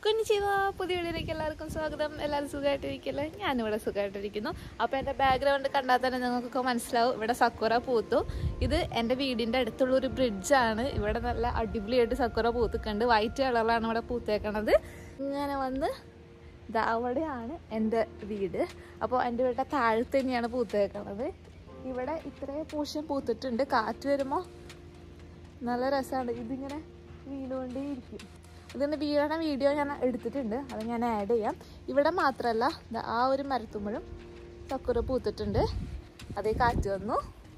കുഞ്ഞിച്ചിവ പുതിയ വീഡിയോയിലേക്ക് എല്ലാവർക്കും സ്വാഗതം എല്ലാവരും സുഖമായിട്ടിരിക്കല്ലേ ഞാനിവിടെ സുഖമായിട്ടിരിക്കുന്നു അപ്പോൾ എൻ്റെ ബാക്ക്ഗ്രൗണ്ട് കണ്ടാൽ തന്നെ നിങ്ങൾക്കൊക്കെ മനസ്സിലാവും ഇവിടെ സക്കുറ പൂത്തു ഇത് എൻ്റെ വീടിൻ്റെ അടുത്തുള്ള ഒരു ബ്രിഡ്ജാണ് ഇവിടെ നല്ല അടിപൊളിയായിട്ട് സക്കുറ പൂത്തിക്കുണ്ട് വൈറ്റ് കളറിലാണ് ഇവിടെ പൂത്തേക്കണത് ഇങ്ങനെ വന്ന് ദാ അവിടെയാണ് എൻ്റെ വീട് അപ്പോൾ എൻ്റെ വീടിൻ്റെ താഴത്ത് തന്നെയാണ് പൂത്തേക്കണത് ഇവിടെ ഇത്രയും പൂശം പൂത്തിട്ടുണ്ട് കാറ്റ് വരുമ്പോൾ നല്ല രസമാണ് ഇതിങ്ങനെ വീണുകൊണ്ടേയിരിക്കും ഇതിൻ്റെ വീഴണ വീഡിയോ ഞാൻ എടുത്തിട്ടുണ്ട് അത് ഞാൻ ആഡ് ചെയ്യാം ഇവിടെ മാത്രമല്ല ദാ ആ ഒരു മരത്തുമ്പോഴും സക്കുറ പൂത്തിട്ടുണ്ട് അതേ കാറ്റ് വന്നു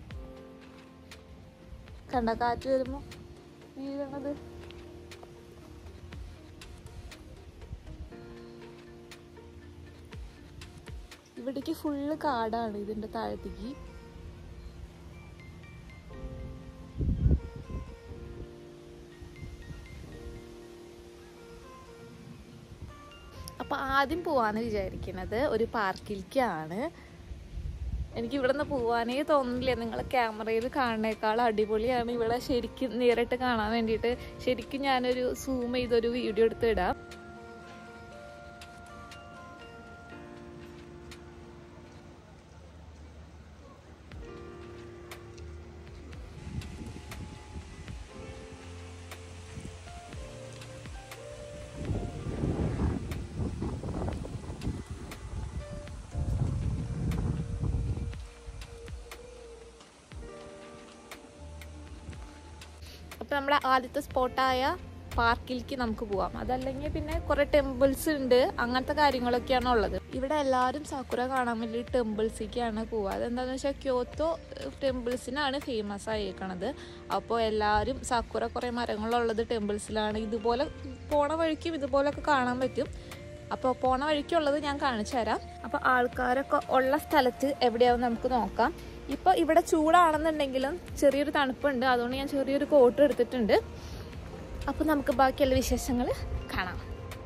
കണ്ട കാറ്റ് വരുമ്പോൾ വീഴണത് ഇവിടേക്ക് ഫുള്ള് കാടാണ് ഇതിൻ്റെ താഴത്തേക്ക് അപ്പോൾ ആദ്യം പോവാന്ന് വിചാരിക്കുന്നത് ഒരു പാർക്കിലേക്കാണ് എനിക്ക് ഇവിടെ നിന്ന് പോവാനേ തോന്നുന്നില്ല നിങ്ങൾ ക്യാമറയിൽ കാണുന്നേക്കാൾ അടിപൊളിയാണ് ഇവിടെ ശരിക്കും നേരിട്ട് കാണാൻ വേണ്ടിയിട്ട് ശരിക്കും ഞാനൊരു സൂം ചെയ്തൊരു വീഡിയോ എടുത്ത് ഇടാം അപ്പോൾ നമ്മുടെ ആദ്യത്തെ സ്പോട്ടായ പാർക്കിലേക്ക് നമുക്ക് പോവാം അതല്ലെങ്കിൽ പിന്നെ കുറേ ടെമ്പിൾസ് ഉണ്ട് അങ്ങനത്തെ കാര്യങ്ങളൊക്കെയാണ് ഉള്ളത് ഇവിടെ എല്ലാവരും സക്കുറ കാണാൻ വേണ്ടി ടെമ്പിൾസിലേക്കാണ് പോവുക അതെന്താണെന്ന് വെച്ചാൽ ക്യോത്തോ ടെമ്പിൾസിനാണ് ഫേമസ് ആയിരിക്കണത് അപ്പോൾ എല്ലാവരും സക്കുറ കുറേ മരങ്ങളുള്ളത് ടെമ്പിൾസിലാണ് ഇതുപോലെ പോണ വഴിക്കും ഇതുപോലൊക്കെ കാണാൻ പറ്റും അപ്പോൾ പോണ വഴിക്കുള്ളത് ഞാൻ കാണിച്ചു തരാം അപ്പോൾ ആൾക്കാരൊക്കെ ഉള്ള സ്ഥലത്ത് എവിടെയാവും നമുക്ക് നോക്കാം ഇപ്പോൾ ഇവിടെ ചൂടാണെന്നുണ്ടെങ്കിലും ചെറിയൊരു തണുപ്പുണ്ട് അതുകൊണ്ട് ഞാൻ ചെറിയൊരു കോട്ട് എടുത്തിട്ടുണ്ട് അപ്പോൾ നമുക്ക് ബാക്കിയുള്ള വിശേഷങ്ങൾ കാണാം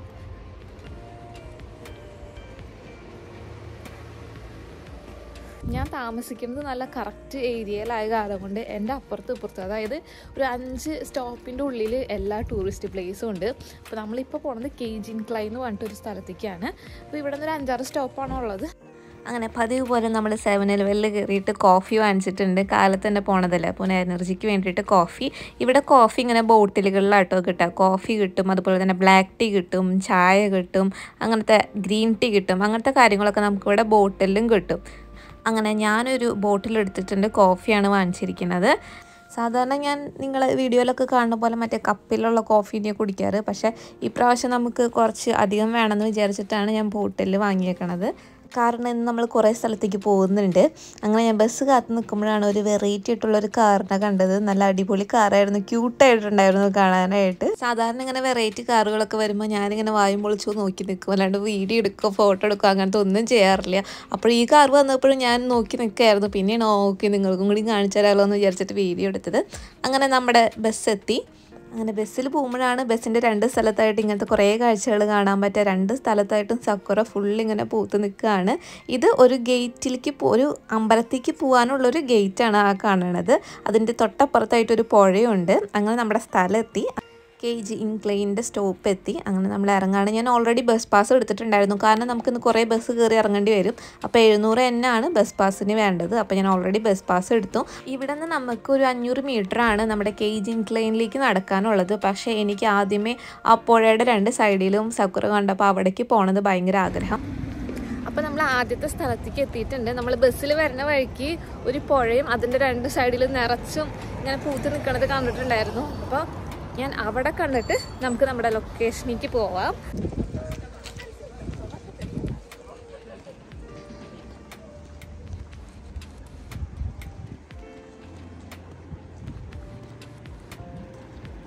ഞാൻ താമസിക്കുന്നത് നല്ല കറക്റ്റ് ഏരിയയിലായ കാരണം കൊണ്ട് എൻ്റെ അപ്പുറത്തും ഇപ്പുറത്തും അതായത് ഒരു അഞ്ച് സ്റ്റോപ്പിൻ്റെ ഉള്ളിൽ എല്ലാ ടൂറിസ്റ്റ് പ്ലേസും ഉണ്ട് അപ്പോൾ നമ്മളിപ്പോൾ പോണത് കേജിൻ ക്ലൈ എന്ന് പറഞ്ഞിട്ടൊരു സ്ഥലത്തേക്കാണ് അപ്പോൾ ഇവിടെ നിന്ന് ഒരു അഞ്ചാറ് സ്റ്റോപ്പാണ് ഉള്ളത് അങ്ങനെ പതിവ് പോലെ നമ്മൾ സെവൻ ഇലവനിൽ കയറിയിട്ട് കോഫി വാങ്ങിച്ചിട്ടുണ്ട് കാലത്ത് തന്നെ പോണതല്ലേ അപ്പോൾ എനർജിക്ക് വേണ്ടിയിട്ട് കോഫി ഇവിടെ കോഫി ഇങ്ങനെ ബോട്ടിലുകളിലാട്ടോ കിട്ടുക കോഫി കിട്ടും അതുപോലെ തന്നെ ബ്ലാക്ക് ടീ കിട്ടും ചായ കിട്ടും അങ്ങനത്തെ ഗ്രീൻ ടീ കിട്ടും അങ്ങനത്തെ കാര്യങ്ങളൊക്കെ നമുക്കിവിടെ ബോട്ടിലും കിട്ടും അങ്ങനെ ഞാനൊരു ബോട്ടിൽ എടുത്തിട്ടുണ്ട് കോഫിയാണ് വാങ്ങിച്ചിരിക്കുന്നത് സാധാരണ ഞാൻ നിങ്ങൾ വീഡിയോയിലൊക്കെ കാണുന്ന പോലെ മറ്റേ കപ്പിലുള്ള കോഫീനെ കുടിക്കാറ് പക്ഷേ ഇപ്രാവശ്യം നമുക്ക് കുറച്ച് അധികം വേണമെന്ന് വിചാരിച്ചിട്ടാണ് ഞാൻ ബോട്ടിൽ വാങ്ങിയേക്കണത് കാരണം ഇന്ന് നമ്മൾ കുറേ സ്ഥലത്തേക്ക് പോകുന്നുണ്ട് അങ്ങനെ ഞാൻ ബസ് കാത്ത് നിൽക്കുമ്പോഴാണ് ഒരു വെറൈറ്റി ആയിട്ടുള്ള ഒരു കാറിനെ കണ്ടത് നല്ല അടിപൊളി കാറായിരുന്നു ക്യൂട്ടായിട്ടുണ്ടായിരുന്നു കാണാനായിട്ട് സാധാരണ ഇങ്ങനെ വെറൈറ്റി കാറുകളൊക്കെ വരുമ്പോൾ ഞാനിങ്ങനെ വായും പൊളിച്ചു നോക്കി നിൽക്കും അല്ലാണ്ട് വീഡിയോ എടുക്കുക ഫോട്ടോ എടുക്കുക അങ്ങനത്തെ ഒന്നും ചെയ്യാറില്ല അപ്പോൾ ഈ കാർ വന്നപ്പോഴും ഞാൻ നോക്കി നിൽക്കുകയായിരുന്നു പിന്നെയാണ് ഓക്കെ നിങ്ങൾക്കും കൂടി കാണിച്ചു തരാമല്ലോ എന്ന് വിചാരിച്ചിട്ട് വീഡിയോ എടുത്തത് അങ്ങനെ നമ്മുടെ ബസ് എത്തി അങ്ങനെ ബസ്സിൽ പോകുമ്പോഴാണ് ബസ്സിൻ്റെ രണ്ട് സ്ഥലത്തായിട്ട് ഇങ്ങനത്തെ കുറേ കാഴ്ചകൾ കാണാൻ പറ്റുക രണ്ട് സ്ഥലത്തായിട്ടും സക്കുറ ഫുൾ ഇങ്ങനെ പൂത്ത് നിൽക്കുകയാണ് ഇത് ഒരു ഗേറ്റിലേക്ക് ഒരു അമ്പലത്തേക്ക് പോകാനുള്ളൊരു ഗേറ്റാണ് ആ കാണുന്നത് അതിൻ്റെ തൊട്ടപ്പുറത്തായിട്ടൊരു പുഴയുണ്ട് അങ്ങനെ നമ്മുടെ സ്ഥലം എത്തി കെ ജി ഇൻക്ലൈൻ്റെ സ്റ്റോപ്പ് എത്തി അങ്ങനെ നമ്മൾ ഇറങ്ങാണ് ഞാൻ ഓൾറെഡി ബസ് പാസ് എടുത്തിട്ടുണ്ടായിരുന്നു കാരണം നമുക്കിന്ന് കുറേ ബസ് കയറി ഇറങ്ങേണ്ടി വരും അപ്പോൾ എഴുന്നൂറ് എന്നാണ് ബസ് പാസ്സിന് വേണ്ടത് അപ്പോൾ ഞാൻ ഓൾറെഡി ബസ് പാസ് എടുത്തു ഇവിടെ നിന്ന് നമുക്ക് ഒരു അഞ്ഞൂറ് ആണ് നമ്മുടെ കെ ജി ഇൻക്ലൈനിലേക്ക് നടക്കാനുള്ളത് പക്ഷേ എനിക്ക് ആദ്യമേ ആ പുഴയുടെ രണ്ട് സൈഡിലും സക്കുറ കണ്ടപ്പോൾ അവിടേക്ക് പോകണത് ഭയങ്കര ആഗ്രഹം അപ്പോൾ നമ്മൾ ആദ്യത്തെ സ്ഥലത്തേക്ക് എത്തിയിട്ടുണ്ട് നമ്മൾ ബസ്സിൽ വരുന്ന വഴിക്ക് ഒരു പുഴയും അതിൻ്റെ രണ്ട് സൈഡിലും നിറച്ചും ഇങ്ങനെ പൂത്ത് നിൽക്കണത് കണ്ടിട്ടുണ്ടായിരുന്നു അപ്പോൾ ഞാൻ അവിടെ കണ്ടിട്ട് നമുക്ക് നമ്മുടെ ലൊക്കേഷനിലേക്ക് പോവാം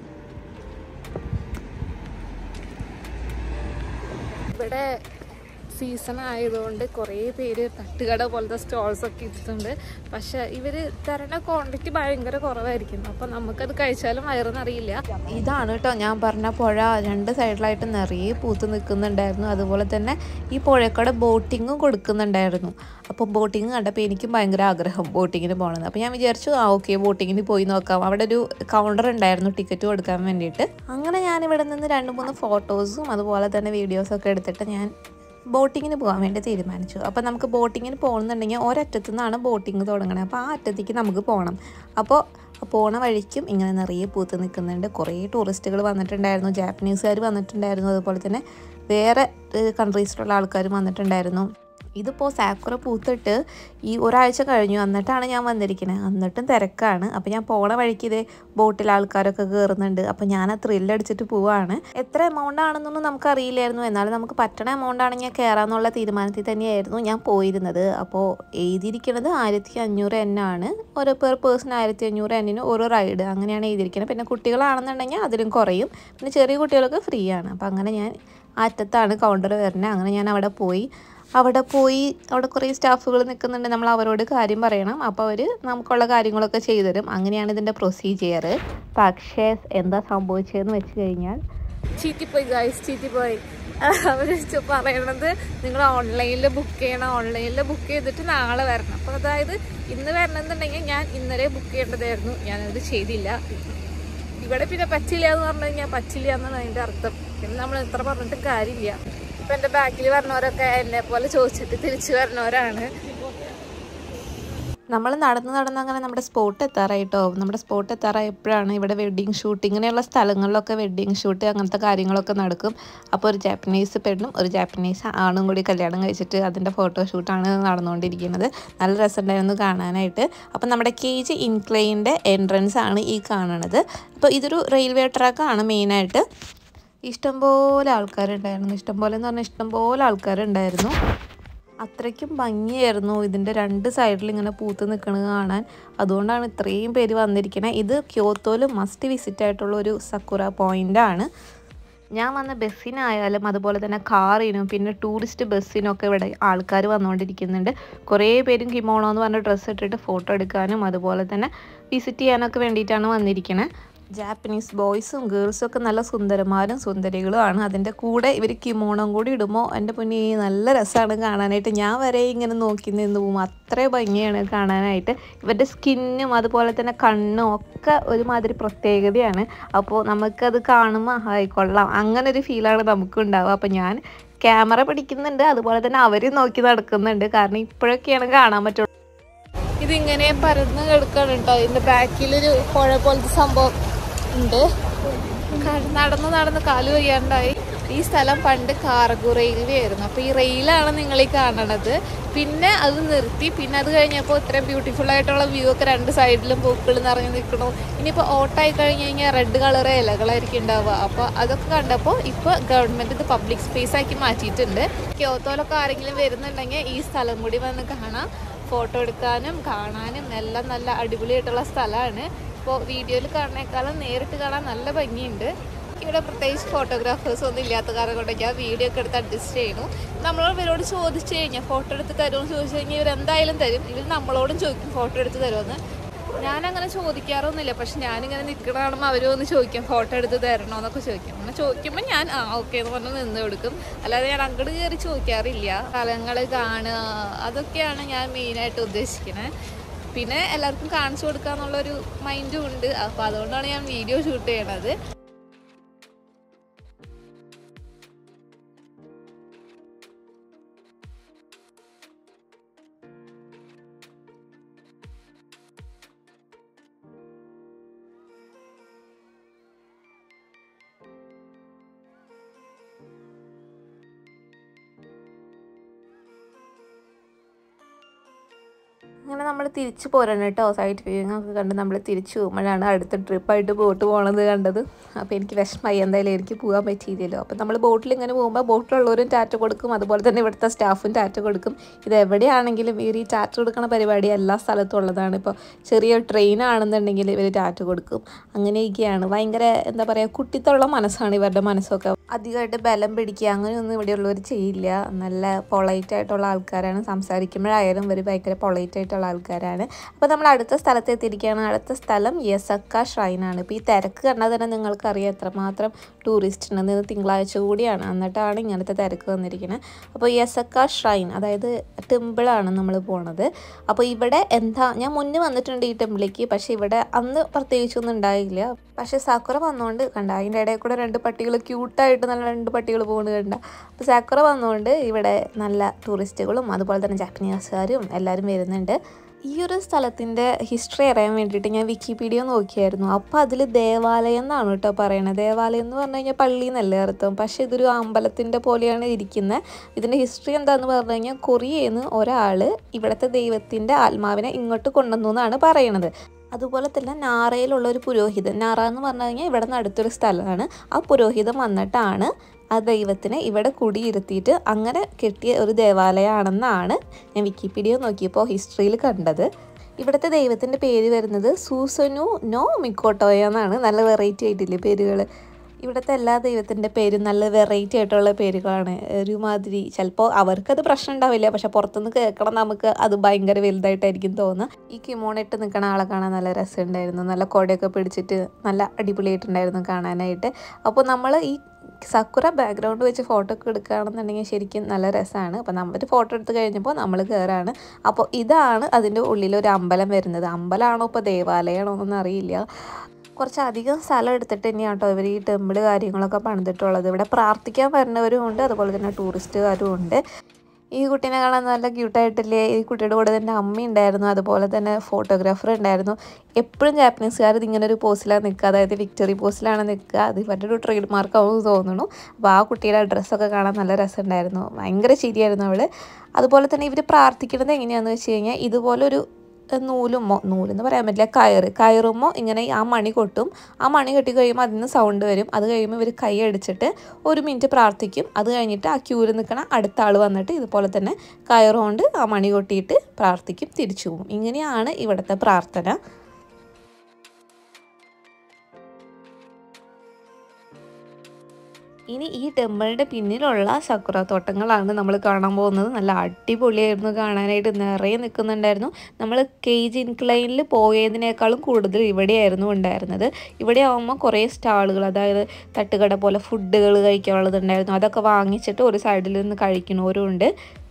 ഇവിടെ സീസൺ ആയതുകൊണ്ട് കുറേ പേര് തട്ടുകട പോലത്തെ സ്റ്റോൾസ് ഒക്കെ ഇട്ടിട്ടുണ്ട് പക്ഷെ ഇവർ തരണ ക്വാണ്ടിറ്റി ഭയങ്കര കുറവായിരിക്കും അപ്പം നമുക്കത് കഴിച്ചാലും വയറെന്നറിയില്ല ഇതാണ് കേട്ടോ ഞാൻ പറഞ്ഞ പുഴ രണ്ട് സൈഡിലായിട്ട് നിറയെ പൂത്ത് നിൽക്കുന്നുണ്ടായിരുന്നു അതുപോലെ തന്നെ ഈ പുഴക്കടെ ബോട്ടിങ്ങും കൊടുക്കുന്നുണ്ടായിരുന്നു അപ്പോൾ ബോട്ടിങ് കണ്ടപ്പോൾ എനിക്കും ഭയങ്കര ആഗ്രഹം ബോട്ടിങ്ങിന് പോകണമെന്ന് അപ്പോൾ ഞാൻ വിചാരിച്ചു ആ ഓക്കെ ബോട്ടിങ്ങിന് പോയി നോക്കാം അവിടെ ഒരു കൗണ്ടർ ഉണ്ടായിരുന്നു ടിക്കറ്റ് കൊടുക്കാൻ വേണ്ടിയിട്ട് അങ്ങനെ ഞാൻ ഇവിടെ നിന്ന് രണ്ട് മൂന്ന് ഫോട്ടോസും അതുപോലെ തന്നെ വീഡിയോസൊക്കെ എടുത്തിട്ട് ഞാൻ ബോട്ടിങ്ങിന് പോകാൻ വേണ്ടി തീരുമാനിച്ചു അപ്പോൾ നമുക്ക് ബോട്ടിങ്ങിന് പോകുന്നുണ്ടെങ്കിൽ ഒരറ്റത്തു നിന്നാണ് ബോട്ടിങ് തുടങ്ങണത് അപ്പോൾ ആ അറ്റത്തേക്ക് നമുക്ക് പോകണം അപ്പോൾ പോണ വഴിക്കും ഇങ്ങനെ നിറയെ പൂത്ത് നിൽക്കുന്നുണ്ട് കുറേ ടൂറിസ്റ്റുകൾ വന്നിട്ടുണ്ടായിരുന്നു ജാപ്പനീസുകാർ വന്നിട്ടുണ്ടായിരുന്നു അതുപോലെ തന്നെ വേറെ കൺട്രീസിലുള്ള ആൾക്കാരും വന്നിട്ടുണ്ടായിരുന്നു ഇതിപ്പോൾ സാക്കുറ പൂത്തിട്ട് ഈ ഒരാഴ്ച കഴിഞ്ഞു എന്നിട്ടാണ് ഞാൻ വന്നിരിക്കുന്നത് എന്നിട്ടും തിരക്കാണ് അപ്പോൾ ഞാൻ പോണ വഴിക്ക് ഇതേ ബോട്ടിൽ ആൾക്കാരൊക്കെ കയറുന്നുണ്ട് അപ്പോൾ ഞാൻ ആ ത്രില്ലടിച്ചിട്ട് പോവാണ് എത്ര എമൗണ്ട് ആണെന്നൊന്നും നമുക്ക് അറിയില്ലായിരുന്നു എന്നാലും നമുക്ക് പറ്റണ എമൗണ്ട് ആണെങ്കിൽ കയറാന്നുള്ള തീരുമാനത്തിൽ തന്നെയായിരുന്നു ഞാൻ പോയിരുന്നത് അപ്പോൾ എഴുതിയിരിക്കുന്നത് ആയിരത്തി അഞ്ഞൂറ് എന്നാണ് ഓരോ പെർ പേഴ്സൺ ആയിരത്തി അഞ്ഞൂറ് എന്നിന് ഓരോ റൈഡ് അങ്ങനെയാണ് എഴുതിയിരിക്കുന്നത് പിന്നെ കുട്ടികളാണെന്നുണ്ടെങ്കിൽ അതിലും കുറയും പിന്നെ ചെറിയ കുട്ടികൾക്ക് ഫ്രീ ആണ് അപ്പോൾ അങ്ങനെ ഞാൻ അറ്റത്താണ് കൗണ്ടർ വരുന്നത് അങ്ങനെ ഞാൻ അവിടെ പോയി അവിടെ പോയി അവിടെ കുറേ സ്റ്റാഫുകൾ നിൽക്കുന്നുണ്ട് നമ്മൾ അവരോട് കാര്യം പറയണം അപ്പോൾ അവർ നമുക്കുള്ള കാര്യങ്ങളൊക്കെ ചെയ്തുതരും അങ്ങനെയാണ് ഇതിൻ്റെ പ്രൊസീജിയർ പക്ഷേ എന്താ സംഭവിച്ചതെന്ന് വെച്ച് കഴിഞ്ഞാൽ ചീറ്റിപ്പോയി ഗൈസ് ചീറ്റിപ്പോയി അവർ പറയണത് നിങ്ങൾ ഓൺലൈനിൽ ബുക്ക് ചെയ്യണം ഓൺലൈനിൽ ബുക്ക് ചെയ്തിട്ട് നാളെ വരണം അപ്പോൾ അതായത് ഇന്ന് വരണമെന്നുണ്ടെങ്കിൽ ഞാൻ ഇന്നലെ ബുക്ക് ചെയ്യേണ്ടതായിരുന്നു ഞാനത് ചെയ്തില്ല ഇവിടെ പിന്നെ പറ്റില്ല എന്ന് പറഞ്ഞു കഴിഞ്ഞാൽ പറ്റില്ല എന്നാണ് അതിൻ്റെ അർത്ഥം പിന്നെ നമ്മൾ എത്ര പറഞ്ഞിട്ട് കാര്യമില്ല ഇപ്പം എൻ്റെ ബാക്കിൽ വരണവരൊക്കെ എന്നെ പോലെ ചോദിച്ചിട്ട് തിരിച്ചു വരണവരാണ് നമ്മൾ നടന്ന് നടന്ന് അങ്ങനെ നമ്മുടെ സ്പോട്ട് എത്താറായിട്ടോ നമ്മുടെ സ്പോട്ട് എത്താറായപ്പോഴാണ് ഇവിടെ വെഡ്ഡിങ് ഷൂട്ട് ഇങ്ങനെയുള്ള സ്ഥലങ്ങളിലൊക്കെ വെഡ്ഡിങ് ഷൂട്ട് അങ്ങനത്തെ കാര്യങ്ങളൊക്കെ നടക്കും അപ്പോൾ ഒരു ജാപ്പനീസ് പെണ്ണും ഒരു ജാപ്പനീസ് ആണും കൂടി കല്യാണം കഴിച്ചിട്ട് അതിൻ്റെ ഫോട്ടോഷൂട്ടാണ് നടന്നുകൊണ്ടിരിക്കുന്നത് നല്ല രസമുണ്ടായിരുന്നു കാണാനായിട്ട് അപ്പോൾ നമ്മുടെ കെ ജി ഇൻക്ലൈൻ്റെ എൻട്രൻസ് ആണ് ഈ കാണുന്നത് അപ്പോൾ ഇതൊരു റെയിൽവേ ട്രാക്കാണ് മെയിനായിട്ട് ഇഷ്ടംപോലെ ആൾക്കാരുണ്ടായിരുന്നു ഇഷ്ടംപോലെ എന്ന് പറഞ്ഞാൽ ഇഷ്ടംപോലെ ആൾക്കാരുണ്ടായിരുന്നു അത്രയ്ക്കും ഭംഗിയായിരുന്നു ഇതിൻ്റെ രണ്ട് സൈഡിൽ ഇങ്ങനെ പൂത്ത് നിൽക്കുന്നത് കാണാൻ അതുകൊണ്ടാണ് ഇത്രയും പേര് വന്നിരിക്കുന്നത് ഇത് ക്യോത്തോയിൽ മസ്റ്റ് വിസിറ്റ് ആയിട്ടുള്ള ഒരു സക്കുറ പോയിൻ്റാണ് ഞാൻ വന്ന ബസ്സിനായാലും അതുപോലെ തന്നെ കാറിനും പിന്നെ ടൂറിസ്റ്റ് ബസ്സിനും ഒക്കെ ഇവിടെ ആൾക്കാർ വന്നുകൊണ്ടിരിക്കുന്നുണ്ട് കുറേ പേരും കിമോണോ എന്ന് പറഞ്ഞ ഡ്രസ്സ് ഇട്ടിട്ട് ഫോട്ടോ എടുക്കാനും അതുപോലെ തന്നെ വിസിറ്റ് ചെയ്യാനൊക്കെ വേണ്ടിയിട്ടാണ് വന്നിരിക്കുന്നത് ജാപ്പനീസ് ബോയ്സും ഗേൾസും ഒക്കെ നല്ല സുന്ദരന്മാരും സുന്ദരികളുമാണ് അതിൻ്റെ കൂടെ ഇവർ കിമോണം കൂടി ഇടുമ്പോൾ എൻ്റെ പൊന്നി നല്ല രസമാണ് കാണാനായിട്ട് ഞാൻ വരെ ഇങ്ങനെ നോക്കി നിന്ന് പോകും അത്രയും ഭംഗിയാണ് കാണാനായിട്ട് ഇവരുടെ സ്കിന്നും അതുപോലെ തന്നെ കണ്ണും ഒക്കെ ഒരുമാതിരി പ്രത്യേകതയാണ് അപ്പോൾ നമുക്കത് കാണുമ്പോൾ ഹായ് കൊള്ളാം അങ്ങനെ ഒരു ഫീലാണ് നമുക്ക് ഉണ്ടാവുക അപ്പോൾ ഞാൻ ക്യാമറ പിടിക്കുന്നുണ്ട് അതുപോലെ തന്നെ അവരും നോക്കി നടക്കുന്നുണ്ട് കാരണം ഇപ്പോഴൊക്കെയാണ് കാണാൻ പറ്റുള്ളൂ ഇതിങ്ങനെ പരന്ന് കിടക്കാണ് കേട്ടോ ഇതിന്റെ ബാക്കിലൊരു പുഴ പോലത്തെ സംഭവം ഉണ്ട് ക- നടന്ന് നടന്ന് കാല് വയ്യാണ്ടായി ഈ സ്ഥലം പണ്ട് കാർഗോ റെയിൽവേ ആയിരുന്നു അപ്പൊ ഈ റെയിലാണ് നിങ്ങൾ ഈ കാണണത് പിന്നെ അത് നിർത്തി പിന്നെ അത് കഴിഞ്ഞപ്പോൾ ഇത്രയും ബ്യൂട്ടിഫുൾ ആയിട്ടുള്ള വ്യൂ ഒക്കെ രണ്ട് സൈഡിലും പൂക്കൾ നിറഞ്ഞു നിൽക്കണു ഇനിയിപ്പോൾ ഓട്ടായി കഴിഞ്ഞ് കഴിഞ്ഞാൽ റെഡ് കളർ ഇലകളായിരിക്കും ഉണ്ടാവുക അപ്പോൾ അതൊക്കെ കണ്ടപ്പോൾ ഇപ്പോൾ ഗവൺമെൻറ് ഇത് പബ്ലിക് സ്പേസ് ആക്കി മാറ്റിയിട്ടുണ്ട് ക്യോത്തോലൊക്കെ ആരെങ്കിലും വരുന്നുണ്ടെങ്കിൽ ഈ സ്ഥലം കൂടി വന്ന് കാണാം ഫോട്ടോ എടുക്കാനും കാണാനും എല്ലാം നല്ല അടിപൊളിയായിട്ടുള്ള സ്ഥലമാണ് ഇപ്പോൾ വീഡിയോയിൽ കാണുന്നേക്കാളും നേരിട്ട് കാണാൻ നല്ല ഭംഗിയുണ്ട് ഇവിടെ പ്രത്യേകിച്ച് ഫോട്ടോഗ്രാഫേഴ്സ് ഒന്നും ഇല്ലാത്ത കാരണം കൊണ്ട് ഞാൻ വീഡിയോ ഒക്കെ എടുത്ത് അഡ്ജസ്റ്റ് ചെയ്യുന്നു നമ്മളോട് ഇവരോട് ചോദിച്ചു കഴിഞ്ഞാൽ ഫോട്ടോ എടുത്ത് തരുമെന്ന് ചോദിച്ചു കഴിഞ്ഞാൽ ഇവർ എന്തായാലും തരും ഇവർ നമ്മളോടും ചോദിക്കും ഫോട്ടോ എടുത്ത് തരുമെന്ന് ഞാനങ്ങനെ ചോദിക്കാറൊന്നുമില്ല പക്ഷെ ഞാനിങ്ങനെ നിൽക്കണ കാണുമ്പോൾ അവരും ഒന്ന് ചോദിക്കും ഫോട്ടോ എടുത്ത് തരണോ എന്നൊക്കെ ചോദിക്കും അങ്ങനെ ചോദിക്കുമ്പോൾ ഞാൻ ആ ഓക്കെ എന്ന് പറഞ്ഞ് നിന്ന് കൊടുക്കും അല്ലാതെ ഞാൻ അങ്ങോട്ട് കയറി ചോദിക്കാറില്ല സ്ഥലങ്ങൾ കാണുക അതൊക്കെയാണ് ഞാൻ മെയിനായിട്ട് ഉദ്ദേശിക്കുന്നത് പിന്നെ എല്ലാവർക്കും കാണിച്ചു കൊടുക്കുക എന്നുള്ളൊരു മൈൻഡും ഉണ്ട് അപ്പോൾ അതുകൊണ്ടാണ് ഞാൻ വീഡിയോ ഷൂട്ട് ചെയ്യണത് അങ്ങനെ നമ്മൾ തിരിച്ചു പോരണം കേട്ടോ സൈറ്റ് വ്യൂയിങ് ഒക്കെ കണ്ട് നമ്മൾ തിരിച്ചു പോകുമ്പോഴാണ് അടുത്ത ട്രിപ്പായിട്ട് ബോട്ട് പോകണത് കണ്ടത് അപ്പോൾ എനിക്ക് വിഷമമായി എന്തായാലും എനിക്ക് പോകാൻ പറ്റിയില്ലല്ലോ അപ്പോൾ നമ്മൾ ബോട്ടിൽ ഇങ്ങനെ പോകുമ്പോൾ ബോട്ടിലുള്ളവരും ടാറ്റ കൊടുക്കും അതുപോലെ തന്നെ ഇവിടുത്തെ സ്റ്റാഫും ടാറ്റ കൊടുക്കും ഇത് എവിടെയാണെങ്കിലും ഇവർ ഈ ടാറ്റ കൊടുക്കുന്ന പരിപാടി എല്ലാ സ്ഥലത്തും ഉള്ളതാണ് ഇപ്പോൾ ചെറിയ ട്രെയിൻ ആണെന്നുണ്ടെങ്കിൽ ഇവർ ടാറ്റ കൊടുക്കും അങ്ങനെയൊക്കെയാണ് ഭയങ്കര എന്താ പറയുക കുട്ടിത്തുള്ള മനസ്സാണ് ഇവരുടെ മനസ്സൊക്കെ അധികമായിട്ട് ബലം പിടിക്കുക അങ്ങനെയൊന്നും ഇവിടെയുള്ളവർ ചെയ്യില്ല നല്ല പൊളൈറ്റ് ആയിട്ടുള്ള ആൾക്കാരാണ് സംസാരിക്കുമ്പോഴായാലും ഇവർ ഭയങ്കര പൊളൈറ്റ് ആയിട്ടുള്ള ആൾക്കാരാണ് അപ്പോൾ നമ്മൾ അടുത്ത സ്ഥലത്ത് എത്തിയിരിക്കുകയാണ് അടുത്ത സ്ഥലം യസക്ക ഷ്രൈനാണ് ഇപ്പോൾ ഈ തിരക്ക് കണ്ടാൽ തന്നെ നിങ്ങൾക്കറിയാം എത്രമാത്രം ടൂറിസ്റ്റ് ഉണ്ടെന്ന് ഇത് തിങ്കളാഴ്ച കൂടിയാണ് എന്നിട്ടാണ് ഇങ്ങനത്തെ തിരക്ക് വന്നിരിക്കുന്നത് അപ്പോൾ യസക്ക ഷ്രൈൻ അതായത് ടെമ്പിളാണ് നമ്മൾ പോണത് അപ്പോൾ ഇവിടെ എന്താ ഞാൻ മുന്നേ വന്നിട്ടുണ്ട് ഈ ടെമ്പിളിലേക്ക് പക്ഷേ ഇവിടെ അന്ന് പ്രത്യേകിച്ചൊന്നും ഉണ്ടായില്ല പക്ഷേ സാക്കുറ വന്നുകൊണ്ട് കണ്ട അതിൻ്റെ ഇടയിൽ കൂടെ രണ്ട് പട്ടികൾ ക്യൂട്ടായിട്ട് നല്ല രണ്ട് പട്ടികൾ പോകുന്നത് കണ്ട അപ്പോൾ സാക്കുറ വന്നുകൊണ്ട് ഇവിടെ നല്ല ടൂറിസ്റ്റുകളും അതുപോലെ തന്നെ ജാപ്പനീസുകാരും എല്ലാവരും വരുന്നുണ്ട് ഈ ഒരു സ്ഥലത്തിൻ്റെ ഹിസ്റ്ററി അറിയാൻ വേണ്ടിയിട്ട് ഞാൻ വിക്കിപീഡിയ നോക്കിയായിരുന്നു അപ്പോൾ അതിൽ ദേവാലയം എന്നാണ് കേട്ടോ പറയണത് ദേവാലയം എന്ന് പറഞ്ഞു കഴിഞ്ഞാൽ പള്ളി എന്നല്ലേ അർത്ഥം പക്ഷേ ഇതൊരു അമ്പലത്തിൻ്റെ പോലെയാണ് ഇരിക്കുന്നത് ഇതിൻ്റെ ഹിസ്റ്ററി എന്താണെന്ന് പറഞ്ഞു കഴിഞ്ഞാൽ കൊറിയയിൽ ഒരാൾ ഇവിടുത്തെ ദൈവത്തിൻ്റെ ആത്മാവിനെ ഇങ്ങോട്ട് കൊണ്ടുവന്നു എന്നാണ് പറയണത് അതുപോലെ തന്നെ നാറയിലുള്ള ഒരു പുരോഹിതൻ നാറ എന്ന് പറഞ്ഞു കഴിഞ്ഞാൽ ഇവിടെ നിന്ന് അടുത്തൊരു സ്ഥലമാണ് ആ പുരോഹിതൻ വന്നിട്ടാണ് ആ ദൈവത്തിനെ ഇവിടെ കുടിയിരുത്തിയിട്ട് അങ്ങനെ കെട്ടിയ ഒരു ദേവാലയമാണെന്നാണ് ഞാൻ വിക്കിപീഡിയ നോക്കിയപ്പോൾ ഹിസ്റ്ററിയിൽ കണ്ടത് ഇവിടുത്തെ ദൈവത്തിൻ്റെ പേര് വരുന്നത് സൂസനു നോ മിക്കോട്ടോയ എന്നാണ് നല്ല വെറൈറ്റി ആയിട്ടില്ലേ പേരുകൾ ഇവിടുത്തെ എല്ലാ ദൈവത്തിൻ്റെ പേരും നല്ല വെറൈറ്റി ആയിട്ടുള്ള പേരുകളാണ് ഒരുമാതിരി ചിലപ്പോൾ അവർക്കത് പ്രശ്നം ഉണ്ടാവില്ല പക്ഷെ പുറത്തുനിന്ന് കേൾക്കണം നമുക്ക് അത് ഭയങ്കര വലുതായിട്ടായിരിക്കും തോന്നുക ഈ കിമോണിട്ട് നിൽക്കുന്ന ആളെ കാണാൻ നല്ല രസമുണ്ടായിരുന്നു നല്ല കൊടയൊക്കെ പിടിച്ചിട്ട് നല്ല അടിപൊളിയായിട്ടുണ്ടായിരുന്നു കാണാനായിട്ട് അപ്പോൾ നമ്മൾ ഈ സക്കുറ ബാക്ക്ഗ്രൗണ്ട് വെച്ച് ഫോട്ടോ ഒക്കെ എടുക്കുകയാണെന്നുണ്ടെങ്കിൽ ശരിക്കും നല്ല രസമാണ് അപ്പോൾ നമ്മൾ ഫോട്ടോ എടുത്ത് കഴിഞ്ഞപ്പോൾ നമ്മൾ കയറാണ് അപ്പോൾ ഇതാണ് അതിൻ്റെ ഉള്ളിൽ ഒരു അമ്പലം വരുന്നത് അമ്പലമാണോ ഇപ്പോൾ ദേവാലയമാണോ എന്നൊന്നും അറിയില്ല കുറച്ചധികം സ്ഥലം എടുത്തിട്ട് തന്നെയാണ് കേട്ടോ ഇവർ ഈ ടെമ്പിൾ കാര്യങ്ങളൊക്കെ പണിതിട്ടുള്ളത് ഇവിടെ പ്രാർത്ഥിക്കാൻ വരുന്നവരും ഉണ്ട് അതുപോലെ തന്നെ ടൂറിസ്റ്റുകാരും ഉണ്ട് ഈ കുട്ടീനെ കാണാൻ നല്ല ക്യൂട്ടായിട്ടില്ലേ ഈ കുട്ടിയുടെ കൂടെ തന്നെ അമ്മ ഉണ്ടായിരുന്നു അതുപോലെ തന്നെ ഫോട്ടോഗ്രാഫർ ഉണ്ടായിരുന്നു എപ്പോഴും ജാപ്പനീസുകാർ ഇതിങ്ങനെ ഒരു പോസ്റ്റിലാണ് നിൽക്കുക അതായത് വിക്ടറി പോസ്റ്റിലാണ് നിൽക്കുക അത് ഇവരുടെ ഒരു ട്രേഡ് മാർക്ക് ആവുമെന്ന് തോന്നുന്നു അപ്പോൾ ആ കുട്ടിയുടെ ഡ്രസ്സൊക്കെ കാണാൻ നല്ല രസമുണ്ടായിരുന്നു ഭയങ്കര ശരിയായിരുന്നു അവൾ അതുപോലെ തന്നെ ഇവർ പ്രാർത്ഥിക്കുന്നത് എങ്ങനെയാണെന്ന് വെച്ച് കഴിഞ്ഞാൽ ഇതുപോലൊരു നൂലുമോ നൂലെന്ന് പറയാൻ പറ്റില്ല കയറ് കയറുമോ ഇങ്ങനെ ആ മണി കൊട്ടും ആ മണി കെട്ടി കഴിയുമ്പോൾ അതിൽ നിന്ന് സൗണ്ട് വരും അത് കഴിയുമ്പോൾ ഇവർ കൈ അടിച്ചിട്ട് ഒരു മിനിറ്റ് പ്രാർത്ഥിക്കും അത് കഴിഞ്ഞിട്ട് ആ ക്യൂവിൽ നിൽക്കണ അടുത്ത ആൾ വന്നിട്ട് ഇതുപോലെ തന്നെ കയറുകൊണ്ട് ആ മണി കൊട്ടിയിട്ട് പ്രാർത്ഥിക്കും തിരിച്ചു പോകും ഇങ്ങനെയാണ് ഇവിടുത്തെ പ്രാർത്ഥന ഇനി ഈ ടെമ്പിളിൻ്റെ പിന്നിലുള്ള സക്കുറ തോട്ടങ്ങളാണ് നമ്മൾ കാണാൻ പോകുന്നത് നല്ല അടിപൊളിയായിരുന്നു കാണാനായിട്ട് നിറയെ നിൽക്കുന്നുണ്ടായിരുന്നു നമ്മൾ കേജ് ഇൻക്ലൈനിൽ പോയതിനേക്കാളും കൂടുതൽ ഇവിടെയായിരുന്നു ഉണ്ടായിരുന്നത് ഇവിടെ ആകുമ്പോൾ കുറേ സ്റ്റാളുകൾ അതായത് തട്ടുകട പോലെ ഫുഡുകൾ കഴിക്കാനുള്ളതുണ്ടായിരുന്നു അതൊക്കെ വാങ്ങിച്ചിട്ട് ഒരു സൈഡിൽ നിന്ന് കഴിക്കുന്നവരും ഉണ്ട്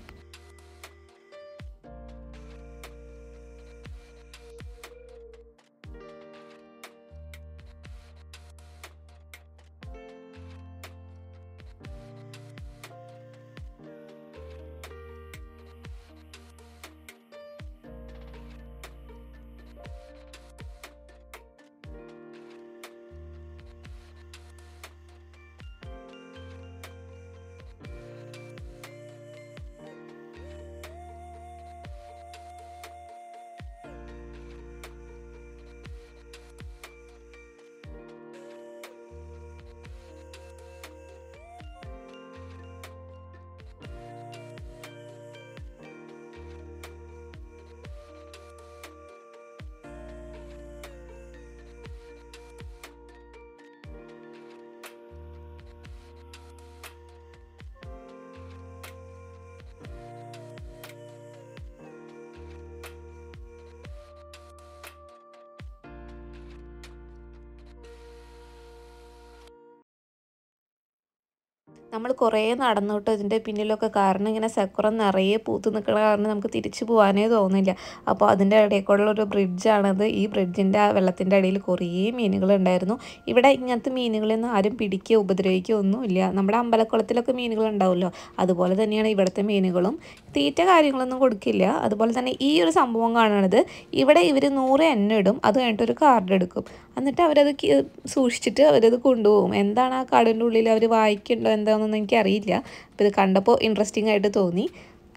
നമ്മൾ കുറേ നടന്നു കേട്ടോ ഇതിൻ്റെ പിന്നിലൊക്കെ കാരണം ഇങ്ങനെ സക്കുറ നിറയെ പൂത്ത് നിൽക്കണ കാരണം നമുക്ക് തിരിച്ചു പോകാനേ തോന്നില്ല അപ്പോൾ അതിൻ്റെ ഇടയിൽ കൂടെയുള്ള ഒരു ബ്രിഡ്ജാണത് ഈ ബ്രിഡ്ജിൻ്റെ ആ വെള്ളത്തിൻ്റെ ഇടയിൽ കുറേ മീനുകളുണ്ടായിരുന്നു ഇവിടെ ഇങ്ങനത്തെ മീനുകളൊന്നും ആരും പിടിക്കുകയോ ഉപദ്രവിക്കുകയോ ഒന്നുമില്ല നമ്മുടെ അമ്പലക്കുളത്തിലൊക്കെ മീനുകൾ ഉണ്ടാവുമല്ലോ അതുപോലെ തന്നെയാണ് ഇവിടുത്തെ മീനുകളും തീറ്റ കാര്യങ്ങളൊന്നും കൊടുക്കില്ല അതുപോലെ തന്നെ ഈ ഒരു സംഭവം കാണുന്നത് ഇവിടെ ഇവർ നൂറ് എണ്ണ ഇടും അത് കഴിഞ്ഞിട്ട് ഒരു കാർഡ് എടുക്കും എന്നിട്ട് അവരത് കി- സൂക്ഷിച്ചിട്ട് അവരത് കൊണ്ടുപോകും എന്താണ് ആ കാർഡിൻ്റെ ഉള്ളിൽ അവർ വായിക്കുന്നുണ്ടോ എന്താണെന്നൊന്നും എനിക്കറിയില്ല അപ്പോൾ ഇത് കണ്ടപ്പോൾ ഇൻട്രസ്റ്റിംഗ് ആയിട്ട് തോന്നി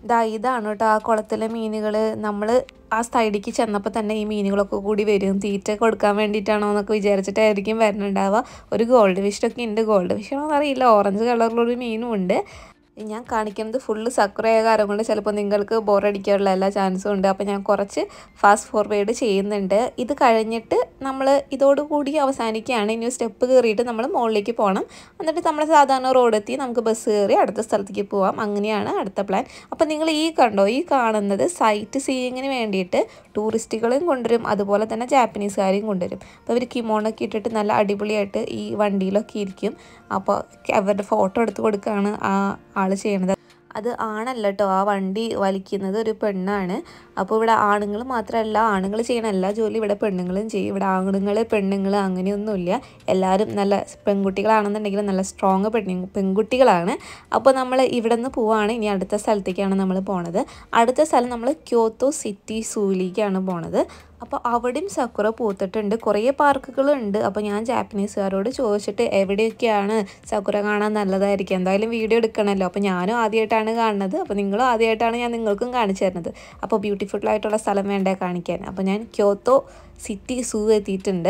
ദാ ഇതാണ് കേട്ടോ ആ കുളത്തിലെ മീനുകൾ നമ്മൾ ആ സൈഡിലേക്ക് ചെന്നപ്പോൾ തന്നെ ഈ മീനുകളൊക്കെ കൂടി വരും തീറ്റ കൊടുക്കാൻ വേണ്ടിയിട്ടാണോ എന്നൊക്കെ വിചാരിച്ചിട്ടായിരിക്കും വരുന്നുണ്ടാവുക ഒരു ഗോൾഡ് ഫിഷൊക്കെ ഉണ്ട് ഗോൾഡ് ഫിഷാണോ അറിയില്ല ഓറഞ്ച് കളറിലൊരു മീനും ഉണ്ട് ഞാൻ കാണിക്കുന്നത് ഫുള്ള് സക്രയായ കാരണം കൊണ്ട് ചിലപ്പോൾ നിങ്ങൾക്ക് ബോറടിക്കാനുള്ള എല്ലാ ചാൻസും ഉണ്ട് അപ്പോൾ ഞാൻ കുറച്ച് ഫാസ്റ്റ് ഫോർവേഡ് ചെയ്യുന്നുണ്ട് ഇത് കഴിഞ്ഞിട്ട് നമ്മൾ ഇതോടുകൂടി അവസാനിക്കുകയാണ് ഇനി സ്റ്റെപ്പ് കയറിയിട്ട് നമ്മൾ മുകളിലേക്ക് പോകണം എന്നിട്ട് നമ്മൾ സാധാരണ റോഡെത്തി നമുക്ക് ബസ് കയറി അടുത്ത സ്ഥലത്തേക്ക് പോവാം അങ്ങനെയാണ് അടുത്ത പ്ലാൻ അപ്പോൾ നിങ്ങൾ ഈ കണ്ടോ ഈ കാണുന്നത് സൈറ്റ് സീയിങ്ങിന് വേണ്ടിയിട്ട് ടൂറിസ്റ്റുകളെയും കൊണ്ടുവരും അതുപോലെ തന്നെ ജാപ്പനീസുകാരെയും കൊണ്ടുവരും അപ്പോൾ അവർ കിമോണൊക്കെ ഇട്ടിട്ട് നല്ല അടിപൊളിയായിട്ട് ഈ വണ്ടിയിലൊക്കെ ഇരിക്കും അപ്പോൾ അവരുടെ ഫോട്ടോ എടുത്ത് കൊടുക്കുകയാണ് ആ ആൾ ചെയ്യണത് അത് ആണല്ല കേട്ടോ ആ വണ്ടി വലിക്കുന്നത് ഒരു പെണ്ണാണ് അപ്പോൾ ഇവിടെ ആണുങ്ങൾ മാത്രമല്ല ആണുങ്ങൾ ചെയ്യണ എല്ലാ ജോലി ഇവിടെ പെണ്ണുങ്ങളും ചെയ്യും ഇവിടെ ആണുങ്ങൾ പെണ്ണുങ്ങൾ അങ്ങനെയൊന്നുമില്ല എല്ലാവരും നല്ല പെൺകുട്ടികളാണെന്നുണ്ടെങ്കിൽ നല്ല സ്ട്രോങ് പെണ്ണു പെൺകുട്ടികളാണ് അപ്പോൾ നമ്മൾ ഇവിടെ നിന്ന് പോവാണ് ഇനി അടുത്ത സ്ഥലത്തേക്കാണ് നമ്മൾ പോണത് അടുത്ത സ്ഥലം നമ്മൾ ക്യോത്തോ സിറ്റി സൂയിലേക്കാണ് പോണത് അപ്പോൾ അവിടെയും സക്കുറ പൂത്തിട്ടുണ്ട് കുറേ പാർക്കുകളുണ്ട് അപ്പോൾ ഞാൻ ജാപ്പനീസുകാരോട് ചോദിച്ചിട്ട് എവിടെയൊക്കെയാണ് സക്കുറ കാണാൻ നല്ലതായിരിക്കും എന്തായാലും വീഡിയോ എടുക്കണമല്ലോ അപ്പോൾ ഞാനും ആദ്യമായിട്ടാണ് കാണുന്നത് അപ്പോൾ നിങ്ങളും ആദ്യമായിട്ടാണ് ഞാൻ നിങ്ങൾക്കും കാണിച്ചു തരുന്നത് അപ്പോൾ ബ്യൂട്ടിഫുൾ ആയിട്ടുള്ള സ്ഥലം വേണ്ടേ കാണിക്കാൻ അപ്പോൾ ഞാൻ ക്യോത്തോ സിറ്റി സൂ എത്തിയിട്ടുണ്ട്